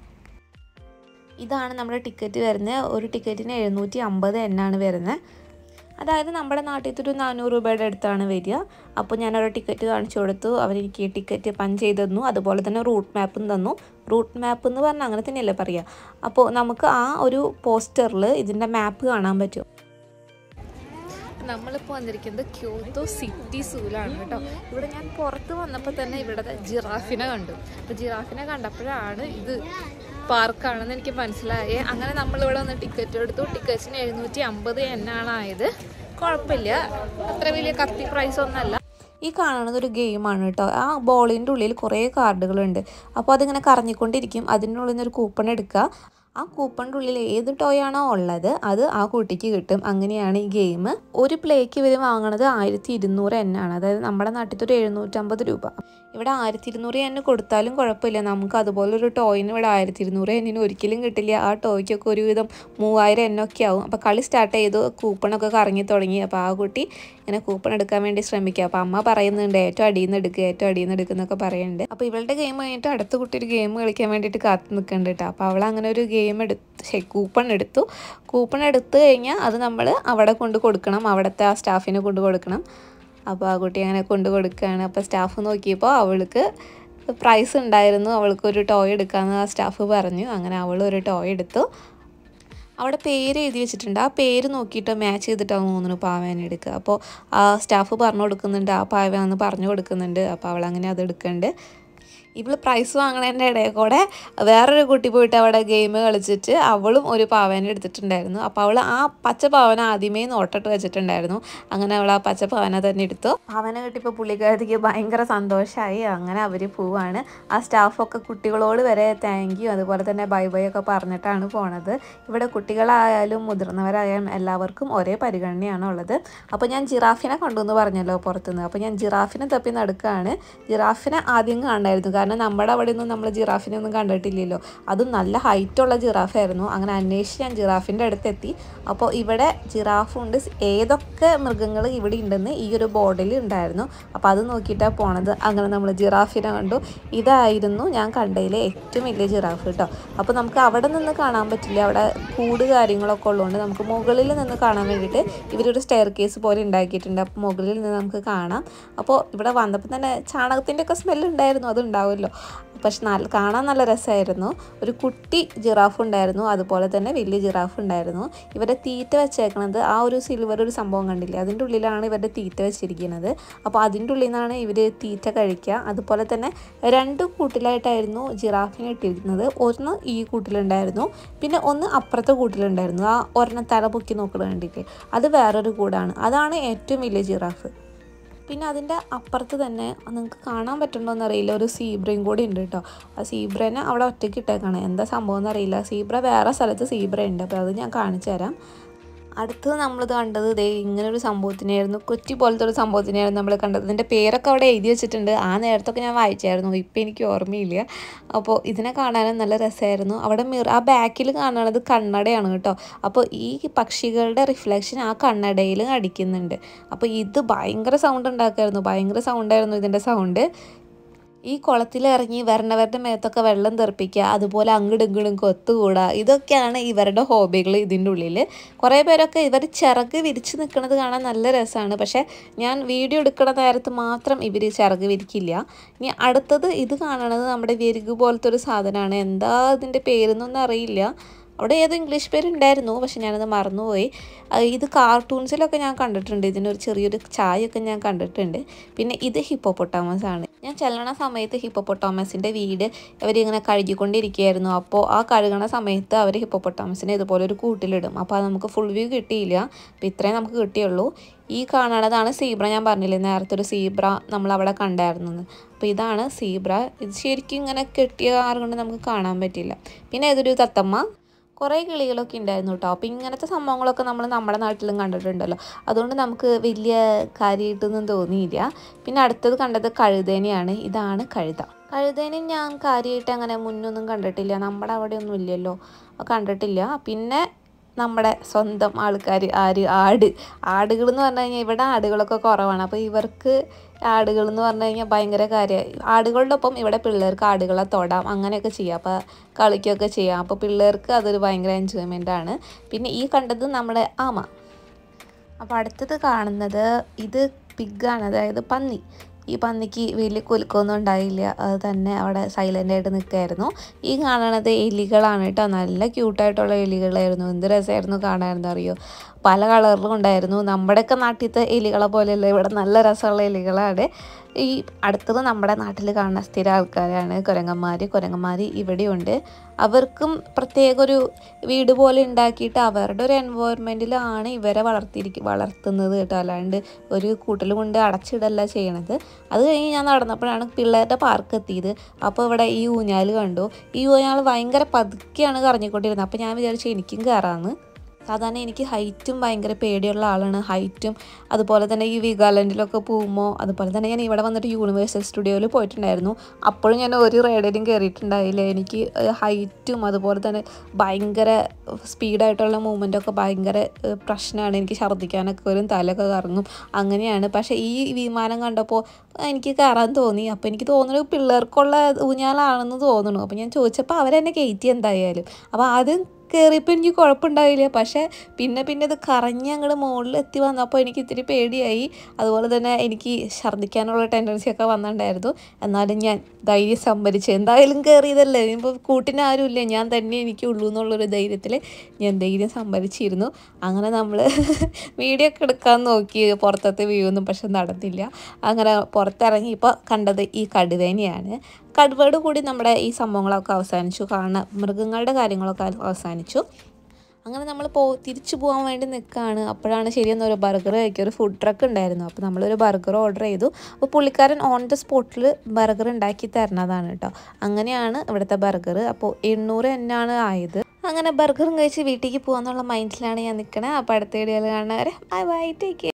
ഇതാണ് നമ്മുടെ ടിക്കറ്റ് വരുന്നത് ഒരു ടിക്കറ്റിന് എഴുന്നൂറ്റി അമ്പത് എന്നാണ് വരുന്നത് അതായത് നമ്മുടെ നാട്ടിലത്തെ ഒരു നാനൂറ് രൂപയുടെ അടുത്താണ് വരിക അപ്പോൾ ഞാനൊരു ടിക്കറ്റ് കാണിച്ചു കൊടുത്തു അവരെനിക്ക് ടിക്കറ്റ് പഞ്ച് ചെയ്ത് തന്നു അതുപോലെ തന്നെ റൂട്ട് മാപ്പും തന്നു റൂട്ട് മാപ്പ് എന്ന് പറഞ്ഞാൽ അങ്ങനെ തന്നെയല്ലേ പറയുക അപ്പോൾ നമുക്ക് ആ ഒരു പോസ്റ്ററിൽ ഇതിൻ്റെ മാപ്പ് കാണാൻ പറ്റും നമ്മളിപ്പോൾ വന്നിരിക്കുന്നത് ക്യോത്തോ സിറ്റി സൂലാണ് കേട്ടോ ഇവിടെ ഞാൻ പുറത്ത് വന്നപ്പോൾ തന്നെ ഇവിടെ ജിറാഫിനെ കണ്ടു അപ്പോൾ ജിറാഫിനെ കണ്ടപ്പോഴാണ് ഇത് പാർക്കാണെന്ന് എനിക്ക് മനസ്സിലായേ അങ്ങനെ നമ്മളിവിടെ വന്ന് ടിക്കറ്റ് എടുത്തു ടിക്കറ്റിന് എഴുന്നൂറ്റി അമ്പത് എന്നാണ് ആയത് കുഴപ്പമില്ല അത്ര വലിയ കത്തി പ്രൈസ് ഒന്നല്ല ഈ കാണുന്നത് ഒരു ഗെയിമാണ് കേട്ടോ ആ ബോളിൻ്റെ ഉള്ളിൽ കുറേ കാർഡുകളുണ്ട് അപ്പോൾ അതിങ്ങനെ കറങ്ങിക്കൊണ്ടിരിക്കും അതിൻ്റെ ഉള്ളിൽ നിന്ന് ഒരു കൂപ്പൺ എടുക്കുക ആ കൂപ്പണിൻ്റെ ഉള്ളിൽ ഏത് ടോയ് ആണോ ഉള്ളത് അത് ആ കുട്ടിക്ക് കിട്ടും അങ്ങനെയാണ് ഈ ഗെയിം ഒരു പ്ലേക്ക് ഇവർ വാങ്ങണത് ആയിരത്തി ഇരുന്നൂറ് എന്നാണ് അതായത് നമ്മുടെ നാട്ടിലത്തെ ഒരു എഴുന്നൂറ്റമ്പത് രൂപ ഇവിടെ ആയിരത്തി ഇരുന്നൂറ് എന്നെ കൊടുത്താലും കുഴപ്പമില്ല നമുക്ക് അതുപോലെ ഒരു ടോയിന് ഇവിടെ ആയിരത്തി ഇരുന്നൂറ് എന്നിന് ഒരിക്കലും കിട്ടില്ല ആ ടോയ്ക്കൊക്കെ ഒരുവിധം മൂവായിരം എന്നൊക്കെ ആവും അപ്പോൾ കളി സ്റ്റാർട്ട് ചെയ്തു കൂപ്പണൊക്കെ കറങ്ങി തുടങ്ങി അപ്പോൾ ആ കുട്ടി ഇങ്ങനെ കൂപ്പൺ എടുക്കാൻ വേണ്ടി ശ്രമിക്കുക അപ്പോൾ അമ്മ പറയുന്നുണ്ട് ഏറ്റവും അടിയിൽ നിന്ന് എടുക്കുക ഏറ്റവും അടിയിൽ നിന്ന് എടുക്കുക എന്നൊക്കെ പറയുന്നുണ്ട് അപ്പോൾ ഇവളുടെ ഗെയിം കഴിഞ്ഞിട്ട് അടുത്ത കുട്ടി ഒരു ഗെയിം കളിക്കാൻ വേണ്ടിയിട്ട് കാത്തു നിൽക്കുന്നുണ്ട് കേട്ടോ അപ്പോൾ അവൾ അങ്ങനെ ഒരു ഗെയിം എടുത്ത് ശരി കൂപ്പൺ എടുത്തു കൂപ്പൺ എടുത്തു കഴിഞ്ഞാൽ അത് നമ്മൾ അവിടെ കൊണ്ട് കൊടുക്കണം അവിടുത്തെ ആ സ്റ്റാഫിന് കൊണ്ട് കൊടുക്കണം അപ്പോൾ ആ കുട്ടി അങ്ങനെ കൊണ്ട് കൊടുക്കുകയാണ് അപ്പോൾ സ്റ്റാഫ് നോക്കിയപ്പോൾ അവൾക്ക് പ്രൈസ് ഉണ്ടായിരുന്നു അവൾക്ക് ഒരു ടോയ് എടുക്കാമെന്ന് ആ സ്റ്റാഫ് പറഞ്ഞു അങ്ങനെ അവൾ ഒരു ടോയ് എടുത്തു അവിടെ പേര് എഴുതി വെച്ചിട്ടുണ്ട് ആ പേര് നോക്കിയിട്ട് മാച്ച് ചെയ്തിട്ടാണ് തോന്നുന്നു പാവേന എടുക്കുക അപ്പോൾ ആ സ്റ്റാഫ് പറഞ്ഞു കൊടുക്കുന്നുണ്ട് ആ പാവയാന്ന് പറഞ്ഞു കൊടുക്കുന്നുണ്ട് അപ്പോൾ അവൾ അങ്ങനെ അത് എടുക്കുന്നുണ്ട് ഇവൾ പ്രൈസ് വാങ്ങണതിൻ്റെ ഇടയിൽ കൂടെ വേറൊരു കുട്ടി പോയിട്ട് അവിടെ ഗെയിം കളിച്ചിട്ട് അവളും ഒരു പാവന എടുത്തിട്ടുണ്ടായിരുന്നു അപ്പോൾ അവൾ ആ പച്ച പാവന ആദ്യമേ നോട്ടിട്ട് വെച്ചിട്ടുണ്ടായിരുന്നു അങ്ങനെ അവൾ ആ പച്ച പാവന തന്നെ എടുത്തു പാവന കിട്ടിയപ്പോൾ പുള്ളിക്കാരത്തിക്ക് ഭയങ്കര സന്തോഷമായി അങ്ങനെ അവർ പോവാണ് ആ സ്റ്റാഫൊക്കെ കുട്ടികളോട് വരെ താങ്ക് യു അതുപോലെ തന്നെ ബൈ ബൈ ഒക്കെ പറഞ്ഞിട്ടാണ് പോണത് ഇവിടെ കുട്ടികളായാലും മുതിർന്നവരായാലും എല്ലാവർക്കും ഒരേ പരിഗണനയാണ് ഉള്ളത് അപ്പോൾ ഞാൻ ജിറാഫിനെ കണ്ടു എന്ന് പറഞ്ഞല്ലോ പുറത്തുനിന്ന് അപ്പോൾ ഞാൻ ജിറാഫിനെ തപ്പി നടക്കുകയാണ് ജിറാഫിനെ ആദ്യം കാണായിരുന്നു കാരണം നമ്മുടെ അവിടെ ഒന്നും നമ്മൾ ജിറാഫിനെ ഒന്നും കണ്ടിട്ടില്ലല്ലോ അതും നല്ല ഹൈറ്റുള്ള ജിറാഫായിരുന്നു അങ്ങനെ അന്വേഷിച്ച് ഞാൻ ജിറാഫിൻ്റെ അടുത്തെത്തി അപ്പോൾ ഇവിടെ ജിറാഫുണ്ട് ഏതൊക്കെ മൃഗങ്ങൾ ഇവിടെ ഉണ്ടെന്ന് ഈ ഒരു ബോർഡിൽ ഉണ്ടായിരുന്നു അപ്പോൾ അത് നോക്കിയിട്ടാണ് പോണത് അങ്ങനെ നമ്മൾ ജിറാഫിനെ കണ്ടു ഇതായിരുന്നു ഞാൻ കണ്ടതിലെ ഏറ്റവും വലിയ ജിറാഫ് കേട്ടോ അപ്പോൾ നമുക്ക് അവിടെ നിന്ന് കാണാൻ പറ്റില്ല അവിടെ കൂട് കാര്യങ്ങളൊക്കെ ഉള്ളതുകൊണ്ട് നമുക്ക് മുകളിൽ നിന്ന് കാണാൻ വേണ്ടിയിട്ട് ഇവരൊരു സ്റ്റെയർ കേസ് പോലെ ഉണ്ടാക്കിയിട്ടുണ്ട് അപ്പോൾ മുകളിൽ നിന്ന് നമുക്ക് കാണാം അപ്പോൾ ഇവിടെ വന്നപ്പോൾ തന്നെ ചാണകത്തിൻ്റെ ഒക്കെ സ്മെല്ല് ഉണ്ടായിരുന്നു അത് ഉണ്ടാവുമല്ലോ പക്ഷെ നല്ല കാണാൻ നല്ല രസമായിരുന്നു ഒരു കുട്ടി ജിറാഫ് ഉണ്ടായിരുന്നു അതുപോലെ തന്നെ വലിയ ജിറാഫ് ഉണ്ടായിരുന്നു ഇവരുടെ തീറ്റ വെച്ചേക്കണത് ആ ഒരു സിൽവർ ഒരു സംഭവം കണ്ടില്ലേ അതിൻ്റെ ഉള്ളിലാണ് ഇവരുടെ തീറ്റ വെച്ചിരിക്കുന്നത് അപ്പോൾ അതിൻ്റെ ഉള്ളിൽ നിന്നാണ് ഇവർ തീറ്റ കഴിക്കുക അതുപോലെ തന്നെ രണ്ട് കൂട്ടിലായിട്ടായിരുന്നു ജിറാഫിനെ ഇട്ടിരിക്കുന്നത് ഒന്ന് ഈ കൂട്ടിലുണ്ടായിരുന്നു പിന്നെ ഒന്ന് അപ്പുറത്തെ കൂട്ടിലുണ്ടായിരുന്നു ആ ഒരെണ്ണം തല പൊക്കി നോക്കുന്നത് കണ്ടില്ലേ അത് വേറൊരു കൂടാണ് അതാണ് ഏറ്റവും വലിയ ജിറാഫ് പിന്നെ അതിൻ്റെ അപ്പുറത്ത് തന്നെ നിങ്ങൾക്ക് കാണാൻ പറ്റുന്നുണ്ടോയെന്ന് അറിയില്ല ഒരു സീബ്രയും കൂടി ഉണ്ട് കേട്ടോ ആ സീബ്രനെ അവിടെ ഒറ്റയ്ക്ക് ഇട്ടേക്കാണ് എന്താ സംഭവം എന്നറിയില്ല സീബ്ര വേറെ സ്ഥലത്ത് സീബ്ര ഉണ്ട് അപ്പോൾ അത് ഞാൻ കാണിച്ചു തരാം അടുത്തത് നമ്മളിത് കണ്ടത് ദേ ഇങ്ങനെ ഒരു സംഭവത്തിനായിരുന്നു കൊറ്റി പോലത്തെ ഒരു സംഭവത്തിനായിരുന്നു നമ്മൾ കണ്ടത് ഇതിൻ്റെ പേരൊക്കെ അവിടെ എഴുതി വെച്ചിട്ടുണ്ട് ആ നേരത്തൊക്കെ ഞാൻ വായിച്ചായിരുന്നു ഇപ്പം എനിക്ക് ഓർമ്മയില്ല അപ്പോൾ ഇതിനെ കാണാനും നല്ല രസമായിരുന്നു അവിടെ മിറ ആ ബാക്കിൽ കാണുന്നത് കണ്ണടയാണ് കേട്ടോ അപ്പോൾ ഈ പക്ഷികളുടെ റിഫ്ലക്ഷൻ ആ കണ്ണടയിൽ അടിക്കുന്നുണ്ട് അപ്പോൾ ഇത് ഭയങ്കര സൗണ്ട് ഉണ്ടാക്കുമായിരുന്നു ഭയങ്കര സൗണ്ടായിരുന്നു ഇതിൻ്റെ സൗണ്ട് ഈ കുളത്തിൽ ഇറങ്ങി വരണവരുടെ മേത്തൊക്കെ വെള്ളം തെറിപ്പിക്കുക അതുപോലെ അങ്ങോട്ടും ഇങ്ങോട്ടും കൊത്തുകൂടുക ഇതൊക്കെയാണ് ഇവരുടെ ഹോബികൾ ഇതിൻ്റെ ഉള്ളിൽ കുറേ പേരൊക്കെ ഇവർ ചിറക് വിരിച്ച് നിൽക്കുന്നത് കാണാൻ നല്ല രസമാണ് പക്ഷേ ഞാൻ വീഡിയോ എടുക്കുന്ന നേരത്ത് മാത്രം ഇവർ ചിറക് വിരിക്കില്ല ഇനി അടുത്തത് ഇത് കാണണത് നമ്മുടെ വിരുഗ് പോലത്തെ ഒരു സാധനമാണ് എന്താ ഇതിൻ്റെ പേരെന്നൊന്നും അറിയില്ല അവിടെ ഏതോ ഇംഗ്ലീഷ് പേരുണ്ടായിരുന്നു പക്ഷെ ഞാനത് മറന്നുപോയി അത് ഇത് കാർട്ടൂൺസിലൊക്കെ ഞാൻ കണ്ടിട്ടുണ്ട് ഇതിനൊരു ചെറിയൊരു ചായയൊക്കെ ഞാൻ കണ്ടിട്ടുണ്ട് പിന്നെ ഇത് ഹിപ്പോപ്പൊട്ടാമസ് ആണ് ഞാൻ ചെല്ലണ സമയത്ത് ഹിപ്പോപ്പൊട്ടാമസിൻ്റെ വീട് അവരിങ്ങനെ കഴുകിക്കൊണ്ടിരിക്കുകയായിരുന്നു അപ്പോൾ ആ കഴുകണ സമയത്ത് അവർ ഹിപ്പോപ്പൊട്ടാമസിനെ ഇതുപോലെ ഒരു കൂട്ടിലിടും അപ്പോൾ അത് നമുക്ക് ഫുൾ വ്യൂ കിട്ടിയില്ല അപ്പോൾ ഇത്രയും നമുക്ക് കിട്ടിയുള്ളൂ ഈ കാണണതാണ് സീബ്ര ഞാൻ പറഞ്ഞില്ലേ നേരത്തെ ഒരു സീബ്ര നമ്മൾ അവിടെ കണ്ടായിരുന്നു അപ്പോൾ ഇതാണ് സീബ്ര ഇത് ശരിക്കും ഇങ്ങനെ കെട്ടിയ കാരണം കൊണ്ട് നമുക്ക് കാണാൻ പറ്റില്ല പിന്നെ ഇതൊരു തത്തമ്മ കുറേ കിളികളൊക്കെ ഉണ്ടായിരുന്നു കേട്ടോ അപ്പോൾ ഇങ്ങനത്തെ സംഭവങ്ങളൊക്കെ നമ്മൾ നമ്മുടെ നാട്ടിലും കണ്ടിട്ടുണ്ടല്ലോ അതുകൊണ്ട് നമുക്ക് വലിയ കാര്യമായിട്ടൊന്നും തോന്നിയില്ല പിന്നെ അടുത്തത് കണ്ടത് കഴുതേനെയാണ് ഇതാണ് കഴുത കഴുതേനെ ഞാൻ കാര്യമായിട്ട് അങ്ങനെ മുന്നൊന്നും കണ്ടിട്ടില്ല നമ്മുടെ അവിടെ ഒന്നും ഇല്ലല്ലോ കണ്ടിട്ടില്ല പിന്നെ നമ്മുടെ സ്വന്തം ആൾക്കാർ ആര് ആട് ആടുകൾ എന്ന് പറഞ്ഞു കഴിഞ്ഞാൽ ഇവിടെ ആടുകളൊക്കെ കുറവാണ് അപ്പോൾ ഇവർക്ക് ആടുകൾ എന്ന് പറഞ്ഞു കഴിഞ്ഞാൽ ഭയങ്കര കാര്യമായി ആടുകളുടെ ഒപ്പം ഇവിടെ പിള്ളേർക്ക് ആടുകളെ തൊടാം അങ്ങനെയൊക്കെ ചെയ്യാം അപ്പോൾ കളിക്കുകയൊക്കെ ചെയ്യാം അപ്പോൾ പിള്ളേർക്ക് അതൊരു ഭയങ്കര എൻജോയ്മെൻ്റ് ആണ് പിന്നെ ഈ കണ്ടത് നമ്മുടെ ആമ അപ്പോൾ അടുത്തത് കാണുന്നത് ഇത് പിഗാണ് അതായത് പന്നി ഈ പന്നിക്ക് വലിയ കുലുക്കമൊന്നും ഉണ്ടായില്ല അത് തന്നെ അവിടെ സൈലൻ്റ് ആയിട്ട് നിൽക്കുമായിരുന്നു ഈ കാണണത് എലികളാണ് കേട്ടോ നല്ല ക്യൂട്ടായിട്ടുള്ള എലികളായിരുന്നു എന്ത് രസമായിരുന്നു കാണാമായിരുന്നു അറിയോ പല കളറിലും ഉണ്ടായിരുന്നു നമ്മുടെയൊക്കെ നാട്ടിലത്തെ എലികളെ പോലെയല്ല ഇവിടെ നല്ല രസമുള്ള എലികളാണ് ഈ അടുത്തത് നമ്മുടെ നാട്ടിൽ കാണുന്ന സ്ഥിര ആൾക്കാരാണ് കുരങ്ങന്മാർ കുരങ്ങന്മാർ ഇവിടെയുണ്ട് അവർക്കും പ്രത്യേക ഒരു വീട് പോലെ ഉണ്ടാക്കിയിട്ട് അവരുടെ ഒരു എൻവയോൺമെൻറ്റിലാണ് ഇവരെ വളർത്തിയിരിക്കും വളർത്തുന്നത് കേട്ടോ അല്ലാണ്ട് ഒരു കൂട്ടിൽ കൊണ്ട് അടച്ചിടല്ല ചെയ്യണത് അത് കഴിഞ്ഞ് ഞാൻ നടന്നപ്പോഴാണ് പിള്ളേരുടെ പാർക്ക് എത്തിയത് അപ്പോൾ ഇവിടെ ഈ ഊഞ്ഞാൽ കണ്ടു ഈ ഊഞ്ഞാൽ ഭയങ്കര പതുക്കെയാണ് കറങ്ങിക്കൊണ്ടിരുന്നത് അപ്പോൾ ഞാൻ വിചാരിച്ചു എനിക്കും കയറാമെന്ന് സാധാരണ എനിക്ക് ഹൈറ്റും ഭയങ്കര പേടിയുള്ള ആളാണ് ഹൈറ്റും അതുപോലെ തന്നെ ഈ വിഗാലൻഡിലൊക്കെ പോകുമ്പോൾ അതുപോലെ തന്നെ ഞാൻ ഇവിടെ വന്നിട്ട് യൂണിവേഴ്സൽ സ്റ്റുഡിയോയിൽ പോയിട്ടുണ്ടായിരുന്നു അപ്പോഴും ഞാൻ ഒരു റൈഡിലും കയറിയിട്ടുണ്ടായില്ല എനിക്ക് ഹൈറ്റും അതുപോലെ തന്നെ ഭയങ്കര സ്പീഡായിട്ടുള്ള മൂവ്മെൻറ്റൊക്കെ ഭയങ്കര ഏഹ്, പ്രശ്നമാണ് എനിക്ക് ഛർദ്ദിക്കാനൊക്കെ വരും തലയൊക്കെ കറങ്ങും അങ്ങനെയാണ് പക്ഷേ ഈ വിമാനം കണ്ടപ്പോൾ എനിക്ക് കയറാൻ തോന്നി അപ്പോൾ എനിക്ക് തോന്നുന്നു പിള്ളേർക്കുള്ള ഊഞ്ഞാലാണെന്ന് തോന്നുന്നു അപ്പോൾ ഞാൻ ചോദിച്ചപ്പോൾ അവരെന്നെ കയറ്റി എന്തായാലും അപ്പോൾ ആദ്യം കയറിയപ്പോൾ എനിക്ക് കുഴപ്പമുണ്ടായില്ല പക്ഷേ പിന്നെ പിന്നെ ഇത് കറങ്ങി അങ്ങോട്ട് മുകളിൽ എത്തി വന്നപ്പോൾ എനിക്ക് ഇത്തിരി പേടിയായി അതുപോലെ തന്നെ എനിക്ക് ഛർദ്ദിക്കാനുള്ള ടെൻഡൻസി ഒക്കെ വന്നിട്ടുണ്ടായിരുന്നു എന്നാലും ഞാൻ ധൈര്യം സംഭരിച്ചു എന്തായാലും കയറിയതല്ലേ ഇപ്പോൾ കൂട്ടിന് ആരുമില്ല ഞാൻ തന്നെ എനിക്കുള്ളൂ എന്നുള്ളൊരു ധൈര്യത്തിൽ ഞാൻ ധൈര്യം സംഭരിച്ചിരുന്നു അങ്ങനെ നമ്മൾ വീഡിയോ ഒക്കെ എടുക്കാൻ നോക്കി പുറത്തത്തെ വ്യൂ ഒന്നും പക്ഷെ നടന്നില്ല അങ്ങനെ പുറത്തിറങ്ങി ഇപ്പോൾ കണ്ടത് ഈ കടുവേനെയാണ് കടുവയോട് കൂടി നമ്മുടെ ഈ സംഭവങ്ങളൊക്കെ അവസാനിച്ചു കാണാൻ മൃഗങ്ങളുടെ കാര്യങ്ങളൊക്കെ അവസാനിച്ചു അങ്ങനെ നമ്മൾ പോ തിരിച്ചു പോകാൻ വേണ്ടി നിൽക്കുകയാണ് അപ്പോഴാണ് ശരിയെന്ന് ഒരു ബർഗർ കഴിക്കുക ഒരു ഫുഡ് ട്രക്ക് ഉണ്ടായിരുന്നു അപ്പോൾ നമ്മളൊരു ബർഗർ ഓർഡർ ചെയ്തു അപ്പോൾ പുള്ളിക്കാരൻ ഓൺ ദ സ്പോട്ടിൽ ബർഗർ ഉണ്ടാക്കി തരണതാണ് കേട്ടോ അങ്ങനെയാണ് ഇവിടുത്തെ ബർഗർ അപ്പോൾ എണ്ണൂറ് എന്നാണ് ആയത് അങ്ങനെ ബർഗറും കഴിച്ച് വീട്ടിലേക്ക് പോകാന്നുള്ള മൈൻഡിലാണ് ഞാൻ നിൽക്കണത് അപ്പോൾ അടുത്ത വീഡിയോയിൽ കാണുന്നവരെ ബൈ ബൈ ടേക്ക്